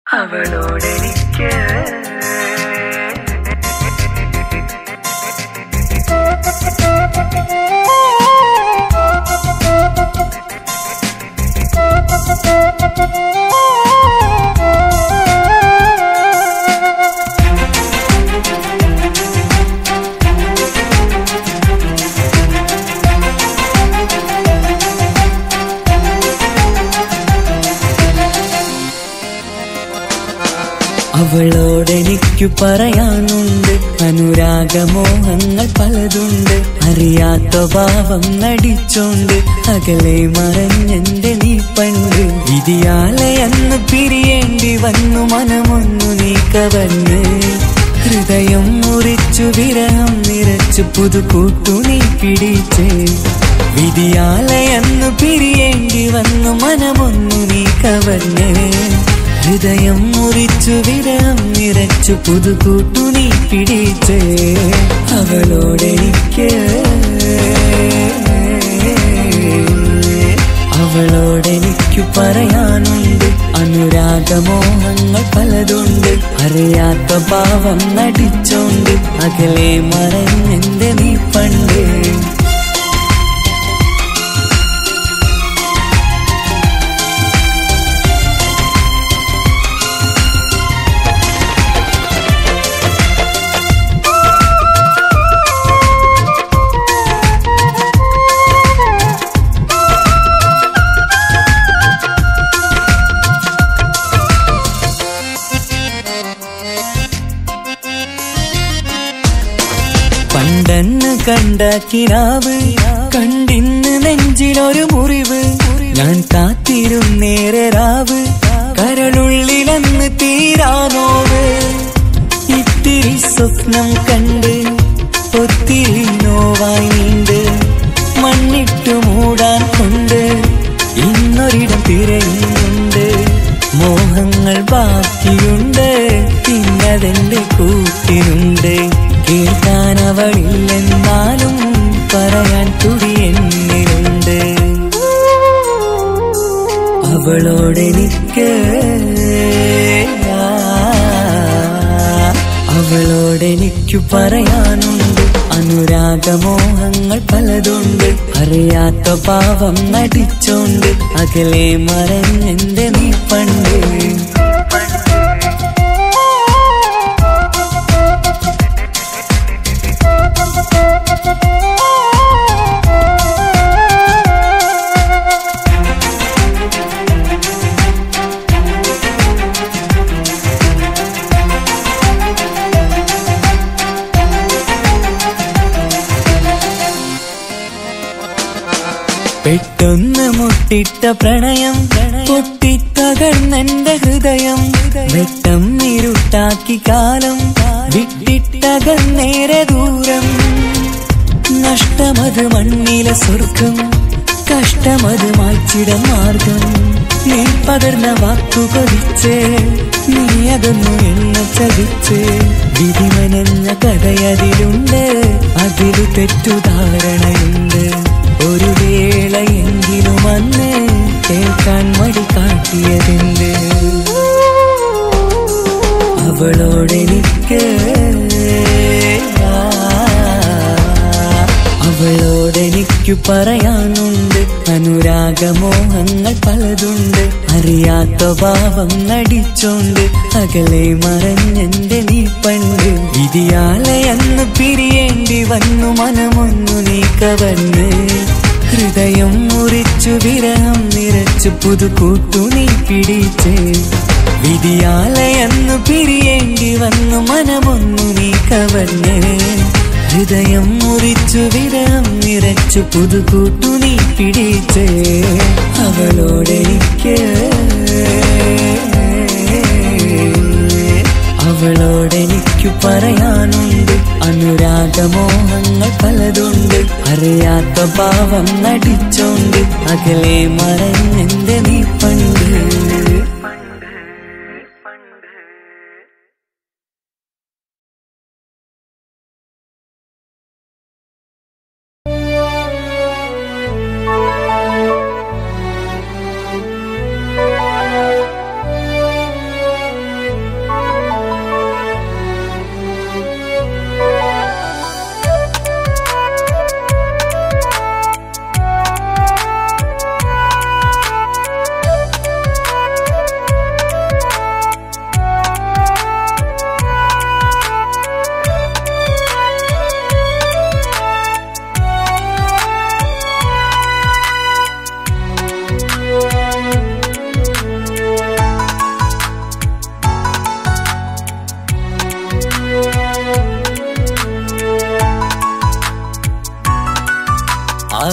അവളോടെനിക്ക് അവളോടെനിക്കു പറയാനുണ്ട് അനുരാഗമോഹങ്ങൾ പലതുണ്ട് അറിയാത്ത ഭാവം നടിച്ചോണ്ട് അകലെ മറഞ്ഞെന്റെ നീ പണ്ട് വിധിയാലെ അന്ന് പിരിയേണ്ടി വന്നു മനമൊന്നു നീ കവർന്ന് ഹൃദയം മുറിച്ചു വിരഹം നിറച്ചു പുതുകൂട്ടു നീ പിടിച്ച് വിധിയാലെ അന്ന് പിരിയേണ്ടി വന്നു മനമൊന്നു നീ കവർന്ന് ഹൃദയം മുറിച്ചു വിരഹം നിറച്ചു പുതുകൂട്ടു നീ പിടിച്ച് അവളോടെനിക്ക് അവളോടെനിക്കു പറയാനുണ്ട് അനുരാഗമോഹങ്ങൾ പലതുണ്ട് അറിയാത്ത ഭാവം നടിച്ചോണ്ട് അകലെ മറഞ്ഞെന്റെ നീ പണ്ട് പണ്ടെന്ന് കണ്ട കിനാവ് കണ്ടിന്ന് നെഞ്ചിലൊരു മുറിവ് ഞാൻ കാത്തിരുന്നേറെ രാവ് കരളുള്ളിലെന്ന് തീരാനോവ് ഇത്തിരി സ്വപ്നം കണ്ട് ഒത്തിരി നോവായി നീണ്ട് മണ്ണിട്ടു മൂടാൻ കൊണ്ട് ഇന്നൊരിടം തിരയുന്നുണ്ട് മോഹങ്ങൾ ബാക്കിയുണ്ട് പിന്നതെന്റെ കൂട്ടിനുണ്ട് കേൾക്കാൻ അവളില്ലെന്നാലും പറയാൻ തുടി എന്നിലുണ്ട് അവളോടെനിക്ക് അവളോടെനിക്കു പറയാനുണ്ട് അനുരാഗമോഹങ്ങൾ പലതുണ്ട് അറിയാത്ത പാവം നടിച്ചോണ്ട് അകലെ മറഞ്ഞെന്റെ നീ പണ്ട് പെട്ടെന്ന് മുട്ടിട്ട പ്രണയം പൊട്ടിത്തകർന്നെന്റെ ഹൃദയം വെട്ടം ഇരുട്ടാക്കി കാലം വിട്ടിട്ടകന്നേരെ ദൂരം നഷ്ടമത് മണ്ണിലെ സ്വർഗം കഷ്ടമത് മായ്ച്ചിട മാർഗം നീ പകർന്ന വാക്കു കൊതിച്ച് നീ അതൊന്നു എന്നെ ചതിച്ച് വിധിമനഞ്ഞ കഥയതിലുണ്ട് അതിൽ തെറ്റുധാരണയുണ്ട് ഒരു വേളയെങ്കിലും അന്ന് കേൾക്കാൻ മടി കാട്ടിയതിണ്ട് അവളോടെനിക്ക് അവളോടെനിക്കു പറയാനുണ്ട് അനുരാഗമോഹങ്ങൾ പലതുണ്ട് അറിയാത്ത ഭാവം നടിച്ചോണ്ട് അകലെ മറഞ്ഞെന്റെ നീ പണ്ട് വിധിയാലെ അന്ന് പിരിയേണ്ടി വന്നു മനമൊന്നു നീ കവർന്ന് ഹൃദയം മുറിച്ചു വിരഹം നിറച്ചു പുതുകൂട്ടു നീ പിടിച്ച് വിധിയാലെ അന്ന് പിരിയേണ്ടി വന്നു മനമൊന്നു നീ കവർന്ന് ഹൃദയം മുറിച്ചു വിരഹം നിറച്ചു പുതുകൂട്ടു നീ പിടിച്ച് അവളോടെനിക്ക് അവളോടെനിക്കു പറയാനുണ്ട് അനുരാഗമോഹങ്ങൾ പലതുണ്ട് അറിയാത്ത ഭാവം നടിച്ചോണ്ട് അകലെ മറഞ്ഞെന്റെ നീ പണ്ട് ആ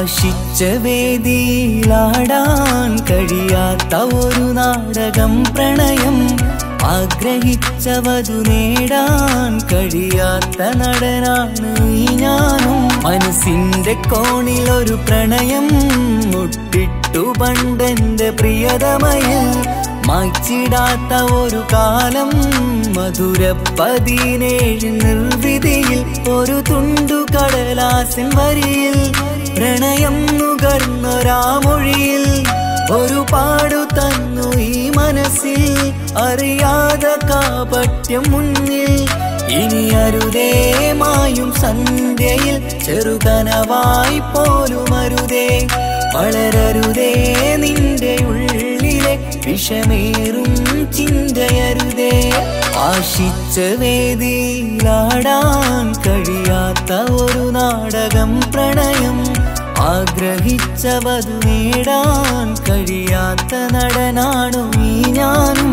ആശിച്ച വേദിയിലാടാൻ കഴിയാത്ത ഒരു നാടകം പ്രണയം ആഗ്രഹിച്ചവതു നേടാൻ കഴിയാത്ത നടനാണ് ഈ ഞാനും മനസ്സിന്റെ കോണിൽ ഒരു പ്രണയം മുട്ടിട്ടു പണ്ടെന്റെ പ്രിയതമയിൽ മായ്ച്ചിടാത്ത ഒരു കാലം മധുര പതിനേഴ് നിർവിധിയിൽ ഒരു തുണ്ടു കടലാസിൻ വരിയിൽ പ്രണയം നുകർന്നൊരാമൊഴിയിൽ ഒരു പാടു തന്നു ഈ മനസ്സിൽ അറിയാതെ കാപട്യം മുന്നിൽ ഇനി അരുതേ മായും സന്ധ്യയിൽ ചെറുകനവായി പോലും അരുതേ വളരരുതേ നിന്റെ ഉള്ളിലെ വിഷമേറും ചിന്തയരുതേ ആശിച്ച വേദിയിലാടാൻ കഴിയാത്ത ഒരു നാടകം പ്രണയം ആഗ്രഹിച്ചവതു നേടാൻ കഴിയാത്ത നടനാണു ഈ ഞാനും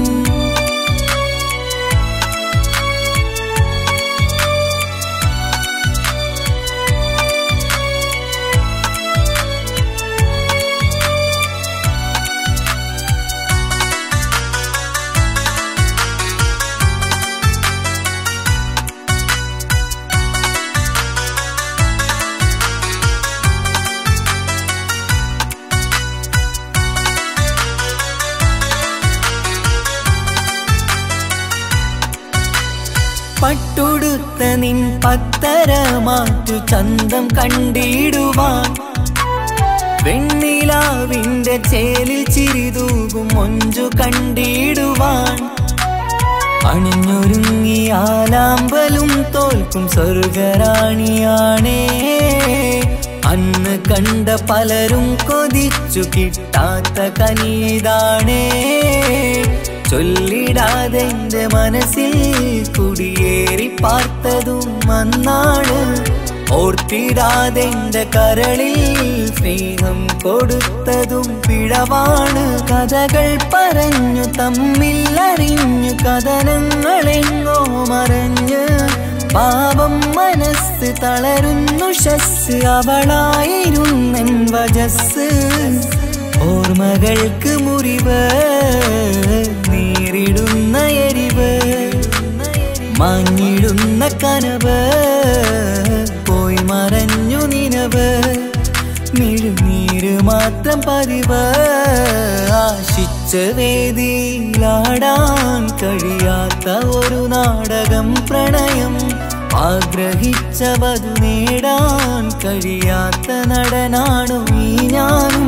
പട്ടുടുത്ത നിൻ പത്തര മാറ്റു ചന്തം കണ്ടിടുവാൻ വെണ്ണിലാവിന്റെ ചേലിൽ ചിരിതൂകും മൊഞ്ചു കണ്ടിടുവാൻ അണിഞ്ഞൊരുങ്ങി ആലാമ്പലും തോൽക്കും സ്വർഗറാണിയാണേ അന്ന് കണ്ട പലരും കൊതിച്ചു കിട്ടാത്ത കനീതാണേ ചൊല്ലിടാതെ എന്റെ മനസ്സിൽ കുടിയേറി പാർത്തതും അന്നാണ് ഓർത്തിടാതെ എന്റെ കരളിൽ സ്നേഹം കൊടുത്തതും പിഴവാണ് കഥകൾ പറഞ്ഞു തമ്മിൽ അറിഞ്ഞു കഥനങ്ങളെങ്ങോ മറഞ്ഞ് പാപം മനസ്സ് തളരുന്നു ഷസ് അവളായിരുന്നെൻ വജസ് ഓർമ്മകൾക്ക് മുറിവ് നേരിടുന്ന എരിവ് മാഞ്ഞിടുന്ന കനവ് പോയി മറഞ്ഞു നിനവ് മിഴുനീര് മാത്രം പതിവ് ആശിച്ച വേദിയിലാടാൻ കഴിയാത്ത ഒരു നാടകം പ്രണയം ആഗ്രഹിച്ചവതു നേടാൻ കഴിയാത്ത നടനാണു ഈ ഞാനും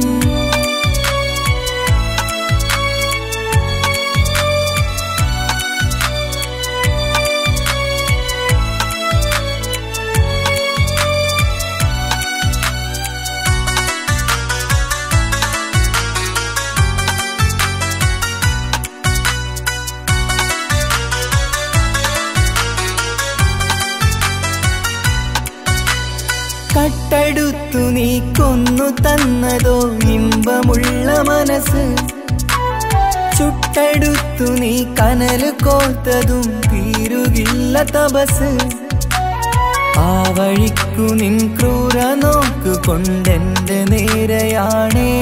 കട്ടെടുത്തു നീ കൊന്നു തന്നതോ ഇമ്പമുള്ള മനസ്സ് ചുട്ടെടുത്തു നീ കനല് കോത്തതും തീരുകില്ല തപസ് ആ വഴിക്കു നിൻ ക്രൂര നോക്ക് കൊണ്ടെന്റെ നേരെയാണേ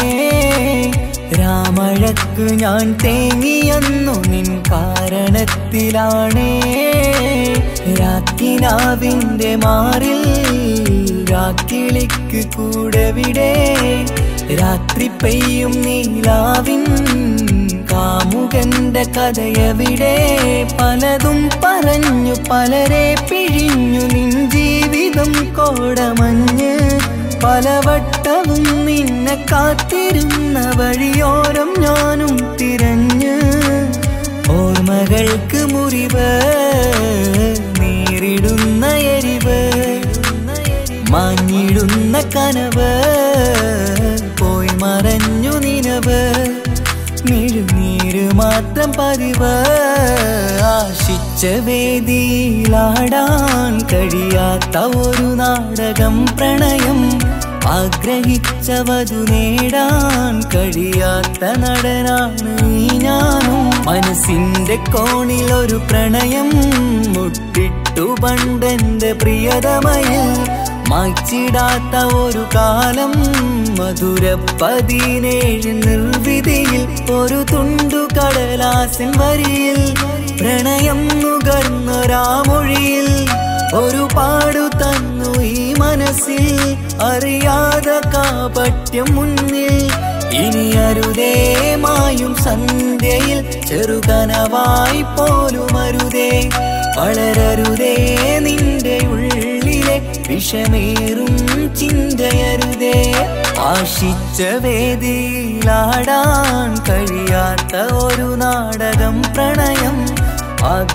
രാമഴക്ക് ഞാൻ തേങ്ങിയെന്നു നിൻ കാരണത്തിലാണേ രാക്കിനാവിന്റെ മാറിൽ രാക്കിളിക്ക് കൂടെ വിടെ രാത്രി പെയ്യും നീലാവിൻ കാമുകന്റെ കഥയവിടെ പലതും പറഞ്ഞു പലരെ പിഴിഞ്ഞു നിൻ ജീവിതം കോടമഞ്ഞ് പലവട്ടവും നിന്നെ കാത്തിരുന്ന വഴിയോരം ഞാനും തിരഞ്ഞ് ഓർമ്മകൾക്ക് മുറിവ് നേരിടുന്ന എരിവ് മാഞ്ഞിടുന്ന കനവ് പോയി മറഞ്ഞു നിനവ് മിഴുനീര് മാത്രം പതിവ് ആശിച്ച വേദിയിലാടാൻ കഴിയാത്ത ഒരു നാടകം പ്രണയം ആഗ്രഹിച്ചവതു നേടാൻ കഴിയാത്ത നടനാണ് ഈ ഞാനും മനസ്സിന്റെ കോണിൽ ഒരു പ്രണയം മുട്ടിട്ടു പണ്ടെന്റെ പ്രിയതമയിൽ മായ്ച്ചിടാത്ത ഒരു കാലം മധുര പതിനേഴ് നിർവിധിയിൽ ഒരു തുണ്ടു കടലാസിൻ വരിയിൽ പ്രണയം നുകർന്നൊരാമൊഴിയിൽ ഒരു പാടു തന്നു ഈ മനസ്സിൽ അറിയാതെ കാപട്യം മുന്നിൽ ഇനി അരുതേ മായും സന്ധ്യയിൽ ചെറുകനവായി പോലും അരുതേ വളരരുതേ നിന്റെ ഉള്ളിലെ വിഷമേറും ചിന്തയരുതേ ആശിച്ച വേദിയിലാടാൻ കഴിയാത്ത ഒരു നാടകം പ്രണയം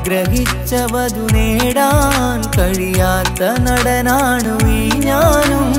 ആഗ്രഹിച്ച വധു നേടാൻ കഴിയാത്ത നടനാണു ഈ ഞാനും